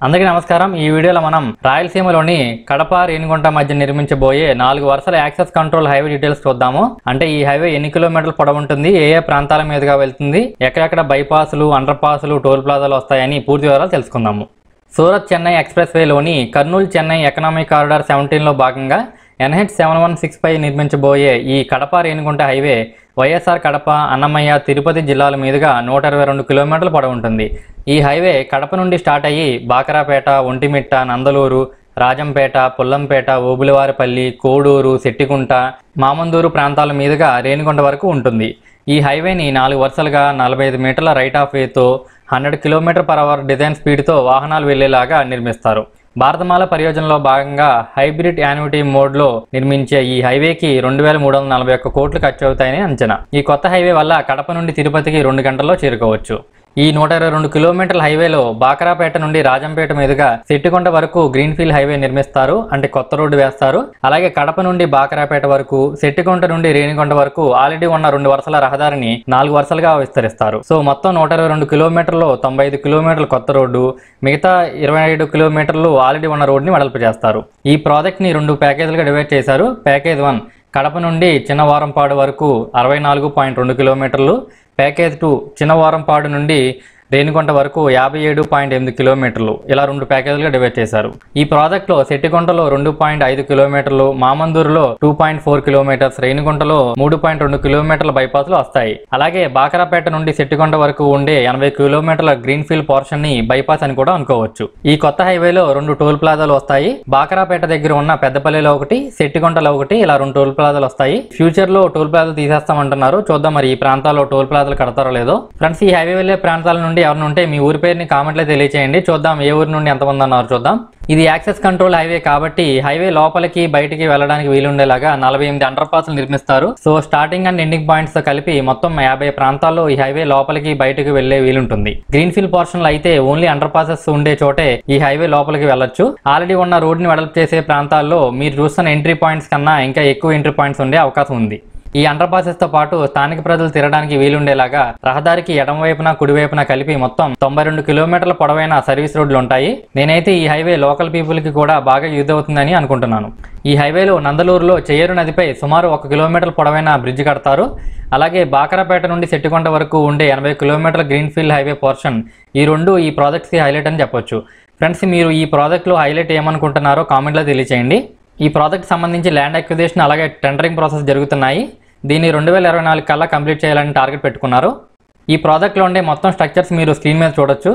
అందరికీ నమస్కారం ఈ వీడియోలో మనం రాయలసీమలోని కడప రేణిగుంట మధ్య నిర్మించబోయే నాలుగు వరుసల యాక్సెస్ కంట్రోల్ హైవే డీటెయిల్స్ చూద్దాము అంటే ఈ హైవే ఎన్ని కిలోమీటర్ల పొడవు ఉంటుంది ఏ ఏ ప్రాంతాల మీదుగా వెళ్తుంది ఎక్కడెక్కడ బైపాసులు అండర్ పాసులు టోల్ ప్లాజాలు వస్తాయని పూర్తి వివరాలు తెలుసుకుందాము సూరత్ చెన్నై ఎక్స్ప్రెస్ వేలోని కర్నూలు చెన్నై ఎకనామిక్ కారిడార్ సెవెంటీన్లో భాగంగా ఎన్హెచ్ సెవెన్ వన్ సిక్స్ పై నిర్మించబోయే ఈ కడప రేణిగుంట హైవే వైఎస్ఆర్ కడప అన్నమయ్య తిరుపతి జిల్లాల మీదుగా నూట ఇరవై రెండు కిలోమీటర్ల పొడవు ఉంటుంది ఈ హైవే కడప నుండి స్టార్ట్ అయ్యి బాకరాపేట ఒంటిమిట్ట నందలూరు రాజంపేట పుల్లంపేట ఓబులవారిపల్లి కోడూరు సెట్టికుంట మామందూరు ప్రాంతాల మీదుగా రేణిగుంట వరకు ఉంటుంది ఈ హైవేని నాలుగు వరుసలుగా నలభై ఐదు మీటర్ల రైట్ ఆఫ్ వేతో hundred kilometer per hour design స్పీడ్తో వాహనాలు వెళ్లేలాగా నిర్మిస్తారు భారతమాల పరియోజనలో భాగంగా హైబ్రిడ్ యాన్యుటీ మోడ్లో నిర్మించే ఈ హైవేకి రెండు వేల మూడు వందల నలభై ఒక్క కోట్లు ఖర్చు అవుతాయని అంచనా ఈ కొత్త హైవే వల్ల కడప నుండి తిరుపతికి రెండు గంటల్లో చేరుకోవచ్చు ఈ నూట ఇరవై రెండు కిలోమీటర్ల హైవేలో బాకరాపేట నుండి రాజంపేట మీదుగా సెట్టికొండ వరకు గ్రీన్ఫీల్డ్ హైవే నిర్మిస్తారు అంటే కొత్త రోడ్డు వేస్తారు అలాగే కడప నుండి బాకరాపేట వరకు సెట్టికొండ నుండి రేణికొండ వరకు ఆల్రెడీ ఉన్న రెండు వరుసల రహదారిని నాలుగు వరుసలుగా విస్తరిస్తారు సో మొత్తం నూట ఇరవై రెండు కిలోమీటర్లు తొంభై ఐదు కిలోమీటర్ల కొత్త రోడ్డు మిగతా ఇరవై ఐదు కిలోమీటర్లు ఆల్రెడీ ఉన్న రోడ్డుని వెడల్పు చేస్తారు ఈ ప్రాజెక్ట్ ని రెండు ప్యాకేజీలుగా డివైడ్ చేశారు ప్యాకేజ్ వన్ కడప నుండి చిన్నవారంపాడు వరకు అరవై నాలుగు పాయింట్ రెండు కిలోమీటర్లు ప్యాకేజ్ టూ చిన్నవారంపాడు నుండి రేణిగుంట వరకు యాభై ఏడు పాయింట్ ఎనిమిది కిలోమీటర్లు ఇలా రెండు ప్యాకేజీలుగా డివైడ్ చేశారు ఈ ప్రాజెక్ట్లో సెట్టిగుంటలో రెండు పాయింట్ ఐదు కిలోమీటర్లు మామందూరులో టూ పాయింట్ ఫోర్ కిలోమీటర్స్ రేణిగుంటలో మూడు పాయింట్ రెండు కిలోమీటర్ల బైపాస్లు వస్తాయి అలాగే బాకరాపేట నుండి సెట్టిగుంట వరకు ఉండే ఎనభై కిలోమీటర్ల గ్రీన్ ఫీల్డ్ పోర్షన్ ని బైపాస్ అని కూడా అనుకోవచ్చు ఈ కొత్త హైవేలో రెండు టోల్ ప్లాజాలు వస్తాయి బాకరాపేట దగ్గర ఉన్న పెద్దపల్లిలో ఒకటి సెట్టిగుంటలో ఒకటి ఇలా రెండు టోల్ ప్లాజాలు వస్తాయి ఫ్యూచర్ లో టోల్ ప్లాజాలు తీసేస్తామంటున్నారు చూద్దాం మరి ఈ ప్రాంతాల్లో టోల్ ప్లాజాలు కడతారో లేదో ఫ్రెండ్స్ ఈ హైవే వెళ్ళే ప్రాంతాల నుండి ఎవరిని ఉంటే మీ ఊరి పేరుని కామెంట్లో తెలియచేయండి చూద్దాం ఏ ఊరి నుండి ఎంతమంది అన్నారు చూద్దాం ఇది యాక్సెస్ కంట్రోల్ హైవే కాబట్టి హైవే లోపలికి బయటికి వెళ్ళడానికి వీలుండేలాగా నలభై ఎనిమిది అండర్ పాస్లు నిర్మిస్తారు so starting and ending points తో కలిపి మొత్తం యాభై ప్రాంతాల్లో ఈ హైవే లోపలికి బయటకు వెళ్లే వీలుంటుంది గ్రీన్ ఫీల్డ్ పోర్షన్ లో అయితే ఓన్లీ అండర్ పాసెస్ ఉండే చోటే ఈ హైవే లోపలికి వెళ్ళొచ్చు ఆల్రెడీ ఉన్న రోడ్ ని వెడల్పు చేసే ప్రాంతాల్లో మీరు చూస్తున్న ఎంట్రీ పాయింట్స్ కన్నా ఇంకా ఎక్కువ ఎంట్రీ పాయింట్స్ ఉండే అవకాశం ఉంది ఈ అండర్ పాసెస్ తో పాటు స్థానిక ప్రజలు తిరగడానికి వీలుండేలాగా రహదారికి ఎడమవైపున కుడివైపున కలిపి మొత్తం తొంభై రెండు కిలోమీటర్ల పొడవైన సర్వీస్ రోడ్లు ఉంటాయి నేనైతే ఈ హైవే లోకల్ పీపుల్ కి కూడా బాగా యూజ్ అవుతుందని అనుకుంటున్నాను ఈ హైవేలో నందలూరులో చెయ్యేరు నదిపై సుమారు ఒక కిలోమీటర్ పొడవైన బ్రిడ్జ్ కడతారు అలాగే బాకరాపేట నుండి సెట్టికొండ వరకు ఉండే ఎనభై కిలోమీటర్ల గ్రీన్ఫీల్డ్ హైవే పోర్షన్ ఈ రెండు ఈ ప్రాజెక్ట్స్కి హైలైట్ అని చెప్పొచ్చు ఫ్రెండ్స్ మీరు ఈ ప్రాజెక్ట్లో హైలైట్ ఏమనుకుంటున్నారో కామెంట్లో తెలియచేయండి ఈ ప్రాజెక్ట్ సంబంధించి ల్యాండ్ అక్విజిషన్ అలాగే టెండరింగ్ ప్రాసెస్ జరుగుతున్నాయి దీన్ని రెండు వేల ఇరవై నాలుగు కల్లా కంప్లీట్ చేయాలని టార్గెట్ పెట్టుకున్నారు ఈ ప్రాజెక్ట్లో ఉండే మొత్తం స్ట్రక్చర్స్ మీరు స్క్రీన్ మీద చూడొచ్చు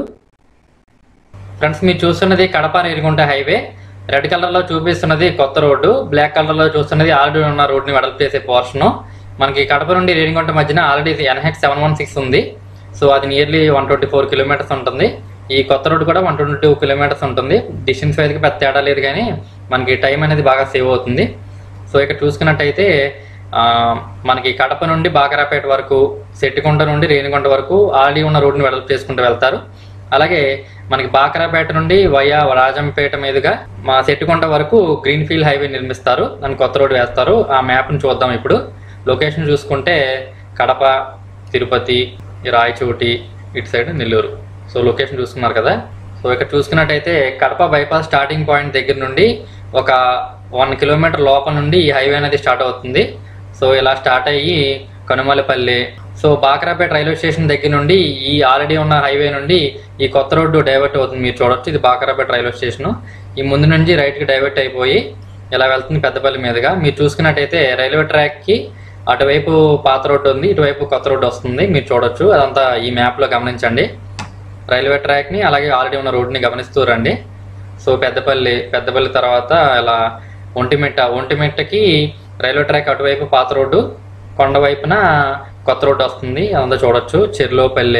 ఫ్రెండ్స్ మీరు చూస్తున్నది కడప నీరుగుంట హైవే రెడ్ కలర్లో చూపిస్తున్నది కొత్త రోడ్డు బ్లాక్ కలర్లో చూస్తున్నది ఆల్రెడీ ఉన్న రోడ్ని వెడల్పు చేసే పోర్షను మనకి కడప నుండి రేణిగుంట మధ్యన already NH seven one six ఉంది సో అది nearly one twenty four kilometers ఉంటుంది ఈ కొత్త రోడ్డు కూడా వన్ ట్వంటీ టూ కిలోమీటర్స్ ఉంటుంది డిస్టెన్స్ వైజ్కి పెద్ద తేడా లేదు కానీ మనకి టైం అనేది బాగా సేవ్ అవుతుంది సో ఇక్కడ చూసుకున్నట్టయితే ఆ, మనకి కడప నుండి బాకరాపేట వరకు సెట్టికొండ నుండి రేణిగుంట వరకు ఆల్రెడీ ఉన్న రోడ్ని వెడల్పు చేసుకుంటూ వెళ్తారు అలాగే మనకి బాకరాపేట నుండి వయా రాజంపేట మీదుగా మా సెట్టికొండ వరకు గ్రీన్ ఫీల్డ్ హైవే నిర్మిస్తారు దాని కొత్త రోడ్డు వేస్తారు ఆ మ్యాప్ని చూద్దాం ఇప్పుడు లొకేషన్ చూసుకుంటే కడప తిరుపతి ఈ రాయచోటి ఇటు సైడ్ నెల్లూరు సో లొకేషన్ చూసుకున్నారు కదా సో ఇక్కడ చూసుకున్నట్టయితే కడప బైపాస్ స్టార్టింగ్ పాయింట్ దగ్గర నుండి ఒక వన్ కిలోమీటర్ లోపల నుండి ఈ హైవే అనేది స్టార్ట్ అవుతుంది సో ఇలా స్టార్ట్ అయ్యి Kanumalapalli so Bakarapeta railway station దగ్గర నుండి ఈ ఆల్రెడీ ఉన్న హైవే నుండి ఈ కొత్త రోడ్డు డైవర్ట్ అవుతుంది మీరు చూడొచ్చు ఇది బాకరాపేట రైల్వే స్టేషన్ ఈ ముందు నుంచి రైట్కి డైవర్ట్ అయిపోయి ఇలా వెళ్తుంది పెద్దపల్లి మీదుగా మీరు చూసుకున్నట్టయితే రైల్వే ట్రాక్కి అటువైపు పాత రోడ్డు ఉంది ఇటువైపు కొత్త రోడ్డు వస్తుంది మీరు చూడొచ్చు అదంతా ఈ మ్యాప్లో గమనించండి రైల్వే ట్రాక్ని అలాగే ఆల్రెడీ ఉన్న రోడ్ని గమనిస్తూ రండి సో పెద్దపల్లి పెద్దపల్లి తర్వాత ఇలా ఒంటిమిట్ట ఒంటిమిట్టకి రైల్వే ట్రాక్ అటువైపు పాత రోడ్డు కొండ వైపున కొత్త రోడ్డు వస్తుంది అదంతా చూడొచ్చు చెర్లోపల్లె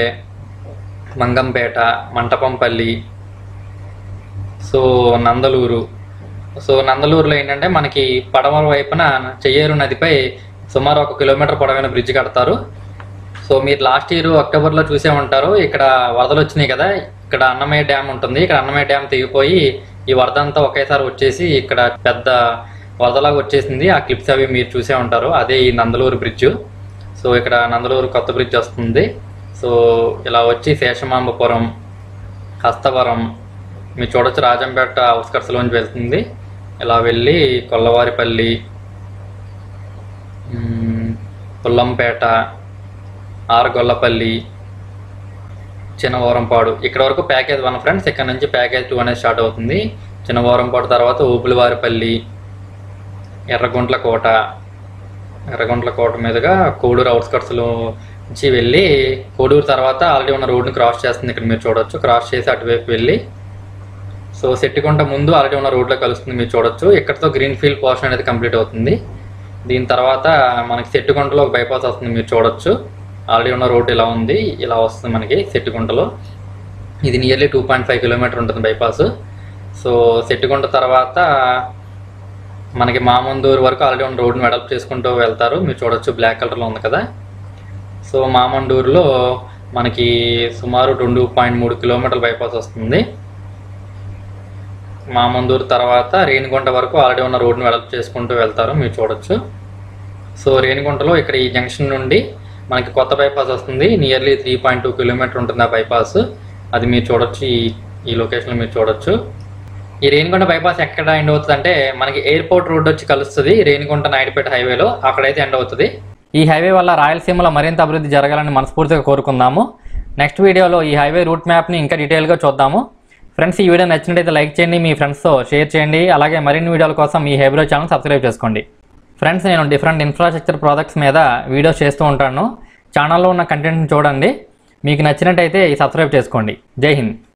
మంగంపేట మంటపంపల్లి సో నందలూరు సో నందలూరులో ఏంటంటే మనకి పడమర వైపున చెయ్యేరు నదిపై సుమారు ఒక కిలోమీటర్ పొడవైన బ్రిడ్జ్ కడతారు సో మీరు లాస్ట్ ఇయర్ అక్టోబర్లో చూసే ఉంటారు ఇక్కడ వరదలు వచ్చినాయి కదా ఇక్కడ అన్నమయ్య డ్యామ్ ఉంటుంది ఇక్కడ అన్నమయ్య డ్యామ్ తెగిపోయి ఈ వరద అంతా ఒకేసారి వచ్చేసి ఇక్కడ పెద్ద వరదలాగా వచ్చేసింది ఆ క్లిప్స్ అవి మీరు చూసే ఉంటారు అదే ఈ నందలూరు బ్రిడ్జ్ సో ఇక్కడ నందలూరు కొత్త బ్రిడ్జ్ వస్తుంది సో ఇలా వచ్చి శేషమాంబపురం హస్తవరం మీరు చూడొచ్చు రాజంపేట అవుట్స్కట్స్లోంచి వెళ్తుంది ఇలా వెళ్ళి కొల్లవారిపల్లి మ్మ్, పుల్లంపేట ఆరగొల్లపల్లి చిన్నవోరంపాడు ఇక్కడ వరకు ప్యాకేజ్ వన్ ఫ్రెండ్స్ ఇక్కడ నుంచి ప్యాకేజ్ టూ అనేది స్టార్ట్ అవుతుంది చిన్నవోరంపాడు తర్వాత ఊపులవారిపల్లి ఎర్రగుంట్ల కోట ఎర్రగుంట్ల కోట మీదుగా కోడూరు అవుట్స్కట్స్లో నుంచి వెళ్ళి కోడూరు తర్వాత ఆల్రెడీ ఉన్న రోడ్ని క్రాస్ చేస్తుంది ఇక్కడ మీరు చూడొచ్చు క్రాస్ చేసి అటువైపు వెళ్ళి సో సెట్టికొండ ముందు ఆల్రెడీ ఉన్న రోడ్లో కలుస్తుంది మీరు చూడొచ్చు ఇక్కడతో గ్రీన్ ఫీల్డ్ పోర్షన్ అనేది కంప్లీట్ అవుతుంది దీని తర్వాత మనకి సెట్టికొండలో ఒక బైపాస్ వస్తుంది మీరు చూడొచ్చు ఆల్రెడీ ఉన్న రోడ్ ఇలా ఉంది ఇలా వస్తుంది మనకి సెట్టికొండలో ఇది nearly two point five kilometer ఉంటుంది బైపాస్ సో సెట్టికొండ తర్వాత మనకి మామందూరు వరకు ఆల్రెడీ ఉన్న రోడ్ని వెడల్ప్ చేసుకుంటూ వెళ్తారు మీరు చూడొచ్చు బ్లాక్ కలర్లో ఉంది కదా సో మామండూరులో మనకి సుమారు రెండు పాయింట్ మూడు కిలోమీటర్ల బైపాస్ వస్తుంది మామందూరు తర్వాత రేణిగుంట వరకు ఆల్రెడీ ఉన్న రోడ్ని వెడల్ప్ చేసుకుంటూ వెళ్తారు మీరు చూడొచ్చు సో రేణిగుంటలో ఇక్కడ ఈ జంక్షన్ నుండి మనకి కొత్త బైపాస్ వస్తుంది nearly three point two kilometer ఉంటుంది ఆ బైపాస్ అది మీరు చూడొచ్చు ఈ ఈ లొకేషన్లో మీరు చూడొచ్చు ఈ రేణిగుంట బైపాస్ ఎక్కడ ఎండ్ అవుతుంది అంటే మనకి ఎయిర్పోర్ట్ రోడ్ వచ్చి కలుస్తుంది రేణిగుంట నాయుడుపేట హైవేలో అక్కడైతే ఎండ్ అవుతుంది ఈ హైవే వల్ల రాయలసీమలో మరింత అభివృద్ధి జరగాలని మనస్ఫూర్తిగా కోరుకుందాము నెక్స్ట్ వీడియోలో ఈ హైవే రూట్ మ్యాప్ని ఇంకా డీటెయిల్గా చూద్దాము ఫ్రెండ్స్ ఈ వీడియో నచ్చినట్టయితే లైక్ చేయండి మీ ఫ్రెండ్స్తో షేర్ చేయండి అలాగే మరిన్ని వీడియోల కోసం ఈ హైబ్రో ఛానల్ సబ్స్క్రైబ్ చేసుకోండి ఫ్రెండ్స్ నేను డిఫరెంట్ ఇన్ఫ్రాస్ట్రక్చర్ ప్రాజెక్ట్స్ మీద వీడియోస్ చేస్తూ ఉంటాను ఛానల్లో ఉన్న కంటెంట్ని చూడండి మీకు నచ్చినట్టయితే ఈ సబ్స్క్రైబ్ చేసుకోండి జై హింద్